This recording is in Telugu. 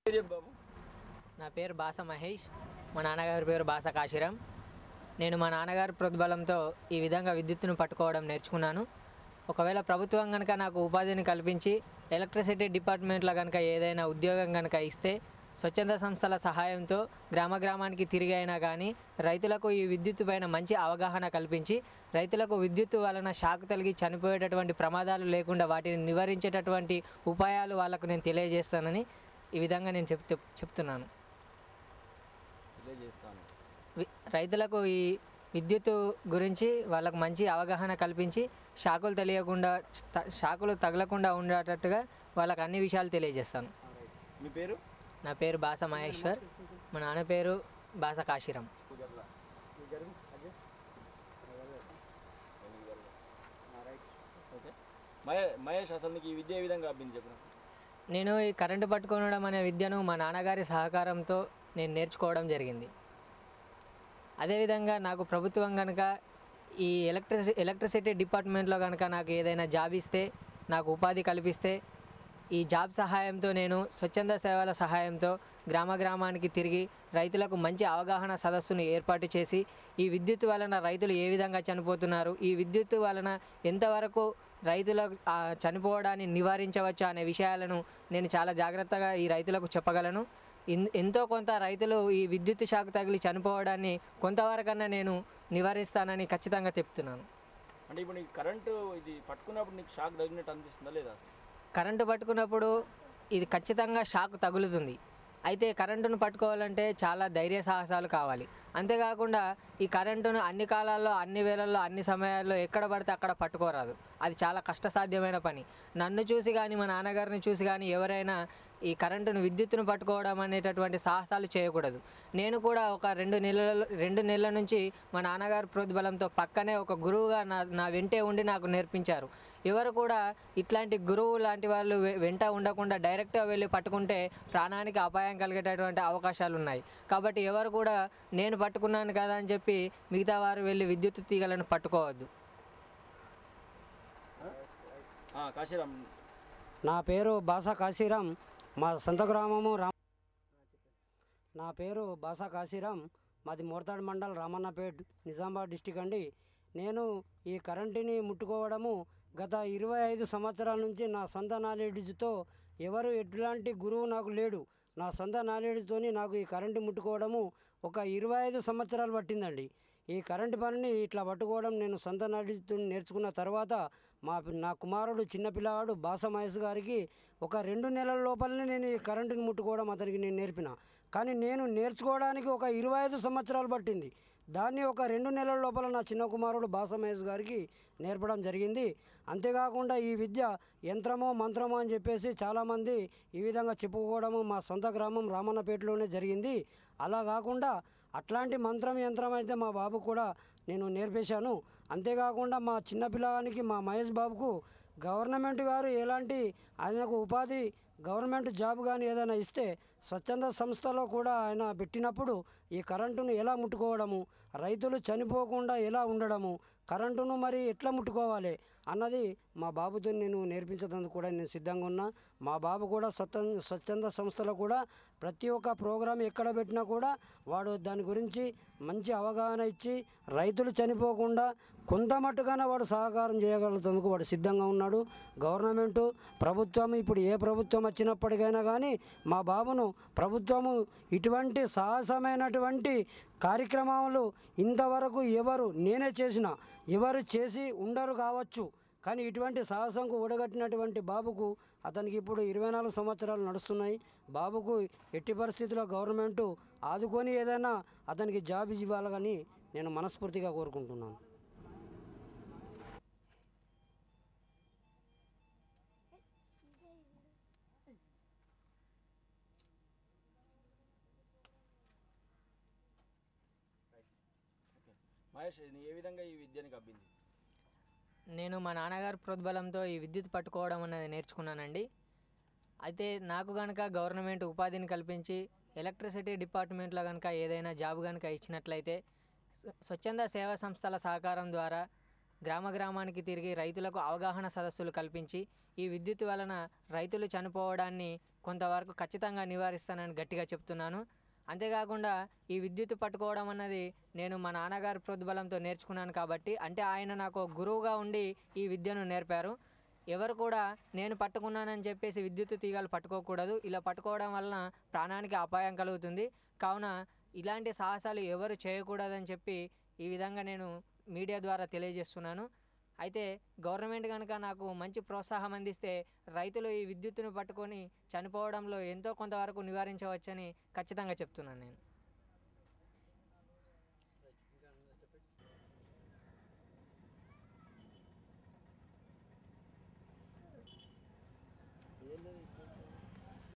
చెప్పు బాబు నా పేరు బాస మహేష్ మా నాన్నగారి పేరు బాస కాశీరాం నేను మా నాన్నగారి ప్రతిబలంతో ఈ విధంగా విద్యుత్తును పట్టుకోవడం నేర్చుకున్నాను ఒకవేళ ప్రభుత్వం కనుక నాకు ఉపాధిని కల్పించి ఎలక్ట్రిసిటీ డిపార్ట్మెంట్లో కనుక ఏదైనా ఉద్యోగం కనుక ఇస్తే స్వచ్ఛంద సంస్థల సహాయంతో గ్రామ గ్రామానికి తిరిగి అయినా కానీ రైతులకు ఈ విద్యుత్తు పైన మంచి అవగాహన కల్పించి రైతులకు విద్యుత్తు వలన షాక్ తగిలి చనిపోయేటటువంటి ప్రమాదాలు లేకుండా వాటిని నివారించేటటువంటి ఉపాయాలు వాళ్ళకు నేను తెలియజేస్తానని ఈ విధంగా నేను చెప్తూ చెప్తున్నాను తెలియజేస్తాను వి- రైతులకు ఈ విద్యుత్ గురించి వాళ్ళకు మంచి అవగాహన కల్పించి షాకులు తెలియకుండా త- షాకులు తగలకుండా ఉండేటట్టుగా వాళ్ళకి అన్ని విషయాలు తెలియజేస్తాను మీ పేరు నా పేరు బాస మహేశ్వర్ మా నాన్న పేరు బాస కాశీరాం ఓకే మహే మహేష్ అసలు నీకు ఈ విద్య ఏ విధంగా అబ్బింది చెప్పిన నేను ఈ కరెంటు పట్టుకోవడం అనే విద్యను మా నాన్నగారి సహకారంతో నేను నేర్చుకోవడం జరిగింది అదేవిధంగా నాకు ప్రభుత్వం కనుక ఈ ఎలక్ట్రిసి ఎలక్ట్రిసిటీ డిపార్ట్మెంట్లో కనుక నాకు ఏదైనా జాబ్ ఇస్తే నాకు ఉపాధి కల్పిస్తే ఈ జాబ్ సహాయంతో నేను స్వచ్ఛంద సేవల సహాయంతో గ్రామ గ్రామానికి తిరిగి రైతులకు మంచి అవగాహన సదస్సును ఏర్పాటు చేసి ఈ విద్యుత్ వలన రైతులు ఏ విధంగా చనిపోతున్నారు ఈ విద్యుత్ వలన ఎంతవరకు రైతుల ఆ, చనిపోవడాన్ని నివారించవచ్చు అనే విషయాలను నేను చాలా జాగ్రత్తగా ఈ రైతులకు చెప్పగలను ఇన్- ఎంతో కొంత రైతులు ఈ విద్యుత్ షాక్ తగిలి చనిపోవడాన్ని కొంతవరకన్నా నేను నివారిస్తానని ఖచ్చితంగా చెప్తున్నాను అంటే ఇప్పుడు నీకు కరెంటు ఇది పట్టుకున్నప్పుడు నీకు షాక్ తగినట్టు అనిపిస్తుందా లేదా కరెంటు పట్టుకున్నప్పుడు ఇది ఖచ్చితంగా షాక్ తగులుతుంది అయితే కరెంటును పట్టుకోవాలంటే చాలా ధైర్య సాహసాలు కావాలి అంతేకాకుండా ఈ కరెంటును అన్ని కాలాల్లో అన్ని వేళల్లో అన్ని సమయాల్లో ఎక్కడ పడితే అక్కడ పట్టుకోరాదు అది చాలా కష్టసాధ్యమైన పని నన్ను చూసి కానీ మా నాన్నగారిని చూసి కానీ ఎవరైనా ఈ కరెంటును విద్యుత్తును పట్టుకోవడం అనేటటువంటి సాహసాలు చేయకూడదు నేను కూడా ఒక రెండు నెలల రెండు నెలల నుంచి మా నాన్నగారి ప్రోద్బలంతో పక్కనే ఒక గురువుగా నా నా వెంటే ఉండి నాకు నేర్పించారు ఎవరు కూడా ఇట్లాంటి గురువు లాంటి వాళ్ళు వె- వెంట ఉండకుండా డైరెక్ట్గా వెళ్ళి పట్టుకుంటే ప్రాణానికి అపాయం కలిగేటటువంటి అవకాశాలు ఉన్నాయి కాబట్టి ఎవరు కూడా నేను పట్టుకున్నాను కదా అని చెప్పి మిగతా వారు వెళ్ళి విద్యుత్ తీగలను పట్టుకోవద్దు ఆ, కాశీరామ్ నా పేరు బాసా కాశీరాం మా సొంత గ్రామము రామ్ నా పేరు బాసా కాశీరాం మాది మోర్తాడ్ మండల్ రామన్నపేట్ నిజామాబాద్ డిస్టిక్ అండి నేను ఈ కరెంటుని ముట్టుకోవడము గత ఇరవై ఐదు సంవత్సరాల నుంచి నా సొంత నాలెడ్జ్తో ఎవరు ఎట్లాంటి గురువు నాకు లేడు నా సొంత నాలెడ్జ్తోని నాకు ఈ కరెంటు ముట్టుకోవడము ఒక ఇరవై ఐదు సంవత్సరాలు పట్టిందండి ఈ కరెంటు పనిని ఇట్లా పట్టుకోవడం నేను సొంత నాలెడ్జ్తో నేర్చుకున్న తర్వాత మా నా కుమారుడు చిన్నపిల్లవాడు బాస మహేష్ గారికి ఒక రెండు నెలల లోపలనే నేను ఈ కరెంటుని ముట్టుకోవడం అతనికి నేను నేర్పిన కానీ నేను నేర్చుకోవడానికి ఒక ఇరవై ఐదు సంవత్సరాలు పట్టింది దాన్ని ఒక రెండు నెలల లోపల నా చిన్న కుమారుడు బాస మహేష్ గారికి నేర్పడం జరిగింది అంతేకాకుండా ఈ విద్య యంత్రమో మంత్రమో అని చెప్పేసి చాలామంది ఈ విధంగా చెప్పుకోవడము మా సొంత గ్రామం రామన్నపేటలోనే జరిగింది అలా కాకుండా అట్లాంటి మంత్రం యంత్రం అయితే మా బాబు కూడా నేను నేర్పేశాను అంతేకాకుండా మా చిన్న పిల్లవానికి మా మహేష్ బాబుకు గవర్నమెంట్ గారు ఎలాంటి ఆయనకు ఉపాధి గవర్నమెంట్ జాబ్ కానీ ఏదైనా ఇస్తే స్వచ్ఛంద సంస్థలో కూడా ఆయన పెట్టినప్పుడు ఈ కరెంటును ఎలా ముట్టుకోవడము రైతులు చనిపోకుండా ఎలా ఉండడము కరెంటును మరి ఎట్లా ముట్టుకోవాలి అన్నది మా బాబుతో నేను నేర్పించడానికి కూడా నేను సిద్ధంగా ఉన్నా మా బాబు కూడా స్వచ్ఛంద స్వచ్ఛంద సంస్థలో కూడా ప్రతి ఒక్క ప్రోగ్రాం ఎక్కడ పెట్టినా కూడా వాడు దాని గురించి మంచి అవగాహన ఇచ్చి రైతులు చనిపోకుండా కొంత మట్టుగానే వాడు సహకారం చేయగలుగుతందుకు వాడు సిద్ధంగా ఉన్నాడు గవర్నమెంటు ప్రభుత్వం ఇప్పుడు ఏ ప్రభుత్వం వచ్చినప్పటికైనా కానీ మా బాబును ప్రభుత్వము ఇటువంటి సాహసమైనటువంటి కార్యక్రమాలు ఇంతవరకు ఎవరు నేనే చేసిన ఎవరు చేసి ఉండరు కావచ్చు కానీ ఇటువంటి సాహసంకు ఊడగట్టినటువంటి బాబుకు అతనికి ఇప్పుడు ఇరవై నాలుగు సంవత్సరాలు నడుస్తున్నాయి బాబుకు ఎట్టి పరిస్థితుల్లో గవర్నమెంటు ఆదుకొని ఏదైనా అతనికి జాబ్ ఇవ్వాలని నేను మనస్ఫూర్తిగా కోరుకుంటున్నాను మహేష్ నీ ఏ విధంగా ఈ విద్యనికి అబ్బింది నేను మా నాన్నగారి ప్రోద్బలంతో ఈ విద్యుత్ పట్టుకోవడం అనేది నేర్చుకున్నానండి అయితే నాకు కనుక గవర్నమెంట్ ఉపాధిని కల్పించి ఎలక్ట్రిసిటీ డిపార్ట్మెంట్లో కనుక ఏదైనా జాబ్ కనుక ఇచ్చినట్లయితే స్వ- స్వచ్ఛంద సేవా సంస్థల సహకారం ద్వారా గ్రామ గ్రామానికి తిరిగి రైతులకు అవగాహన సదస్సులు కల్పించి ఈ విద్యుత్ వలన రైతులు చనిపోవడాన్ని కొంతవరకు ఖచ్చితంగా నివారిస్తానని గట్టిగా చెప్తున్నాను అంతేకాకుండా ఈ విద్యుత్ పట్టుకోవడం అన్నది నేను మా నాన్నగారి ప్రోద్బలంతో నేర్చుకున్నాను కాబట్టి అంటే ఆయన నాకు ఒక గురువుగా ఉండి ఈ విద్యను నేర్పారు ఎవరు కూడా నేను పట్టుకున్నానని చెప్పేసి విద్యుత్ తీగలు పట్టుకోకూడదు ఇలా పట్టుకోవడం వలన ప్రాణానికి అపాయం కలుగుతుంది కావున ఇలాంటి సాహసాలు ఎవరు చేయకూడదని చెప్పి ఈ విధంగా నేను మీడియా ద్వారా తెలియజేస్తున్నాను అయితే గవర్నమెంట్ కనుక నాకు మంచి ప్రోత్సాహం అందిస్తే రైతులు ఈ విద్యుత్తును పట్టుకొని చనిపోవడంలో ఎంతో కొంతవరకు నివారించవచ్చని ఖచ్చితంగా చెప్తున్నాను నేను